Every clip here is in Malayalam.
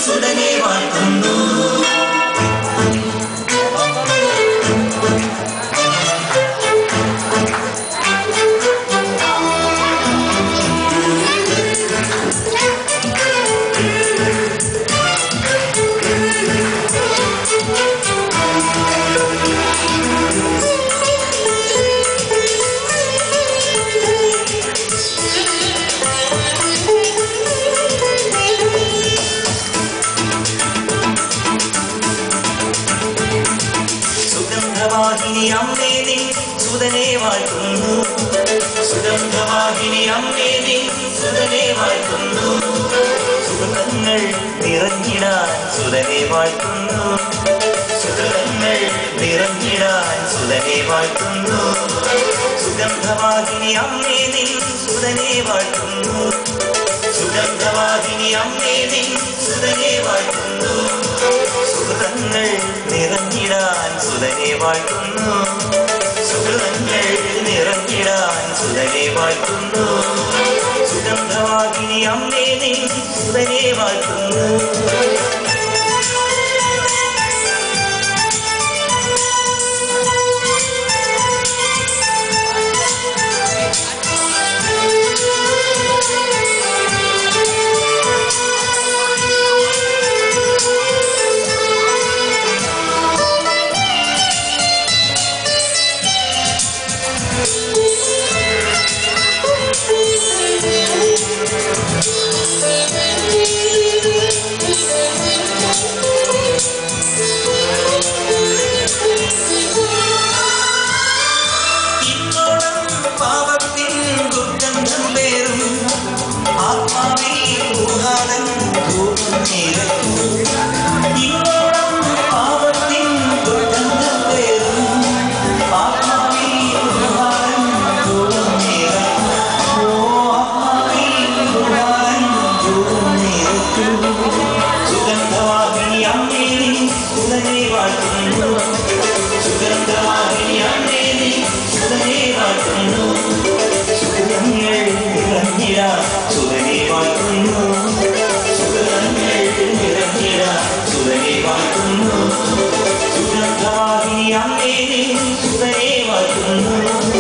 സുതനെ വാഴ്ത്തുന്നു സുഗന്ധവാഹിനി അമ്മേ നിൻ സുതനെ വാഴ്ത്തുന്നു സുഗന്ധവാഹിനി അമ്മേ നിൻ സുതനെ വാഴ്ത്തുന്നു സുഗന്ധങ്ങൾ നിറഞ്ഞിടാൻ സുതനെ വാഴ്ത്തുന്നു സുഗന്ധങ്ങൾ നിറഞ്ഞിടാൻ സുതനെ വാഴ്ത്തുന്നു സുഗന്ധവാഹിനി അമ്മേ നിൻ സുതനെ വാഴ്ത്തുന്നു സുഗന്ധവാഹിനി അമ്മേ നിൻ സുതനെ വാഴ്ത്തുന്നു സുഹൃതങ്ങൾ നിറഞ്ഞിടാൻ സുതനെ വാഴ്ത്തുന്നു സുഹൃതങ്ങൾ നിറഞ്ഞിടാൻ സുതനെ വാഴ്ത്തുന്നു സുഗന്ധവാഹിനി അമ്മേ നിൻ സുതനെ വാഴ്ത്തുന്നു ഇന്നോളം പാപത്തിൻ ദുർഗന്ധം പേറും ആത്മാവിൽ പൂഹാതൻ ധൂപം നിറയ്ക്കും. ഇന്നോളം പാപത്തിൻ ദുർഗന്ധം പേറും ആത്മാവിൽ പൂഹാതൻ ധൂപം നിറയ്ക്കും. ഓ ആത്മാവിൽ പൂഹാതൻ ധൂപം നിറയ്ക്കും. സുഗന്ധവാഹിനി അമ്മേ നീ സുതനെ വാഴ്ത്തുന്നു സുഗന്ധവാഹിനി അമ്മേ നീ സുതനെ വാഴ്ത്തുന്നു സുഗന്ധങ്ങൾ നിറഞ്ഞിട സുതനെ വാഴ്ത്തുന്നു സുഗന്ധങ്ങൾ നിറഞ്ഞിട സുതനെ വാഴ്ത്തുന്നു സുഗന്ധവാഹിനി അമ്മേ നീ സുതനെ വാഴ്ത്തുന്നു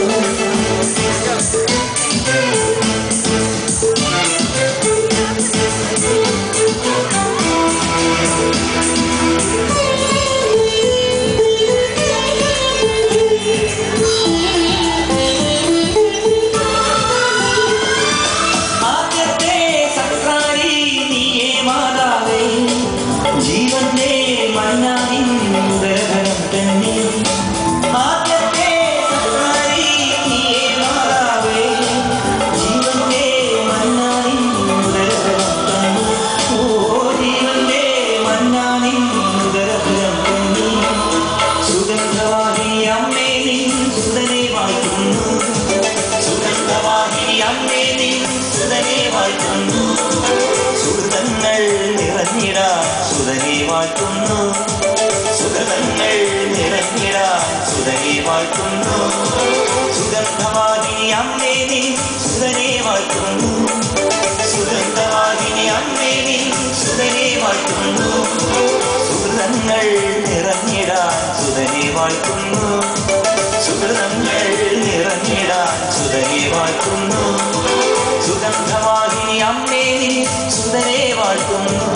ആദ്യത്തെ സക്രാരി നീയേ മാതാവേ ജീവന്റെ മന്നാവിൻ ഉദരകരം തന്നെ ആദ്യത്തെ സക്രാരി നീയേ മാതാവേ ജീവന്റെ മന്നാവിൻ ഉദരകരം തന്നെ ഓ ജീവന്റെ മന്നാവിൻ ഉദരകരം തന്നെ സുഗന്ധവാഹിനി അമ്മേ നിൻ സുതനെ വാഴ്ത്തുന്നു സുഗന്ധവാഹിനി അമ്മേ നീ സുതനെ വാഴ്ത്തുന്നു സുഹൃതങ്ങൾ നിറഞ്ഞിട സുതനെ വാഴ്ത്തുന്നു സുഹൃതങ്ങൾ നിറഞ്ഞിട സുതനെ വാഴ്ത്തുന്നു സുഗന്ധവാഹിനി അമ്മേ നീ സുതനെ വാഴ്ത്തുന്നു സുഗന്ധവാഹിനി അമ്മേ നീ സുതനെ വാഴ്ത്തുന്നു സുഹൃതങ്ങൾ നിറഞ്ഞിട സുതനെ വാഴ്ത്തുന്നു സുഹൃതങ്ങൾ നിറഞ്ഞിടാൻ സുതനെ വാഴ്ത്തുന്നു സുഗന്ധവാഹിനി അമ്മേ നീ സുതനെ വാഴ്ത്തുന്നു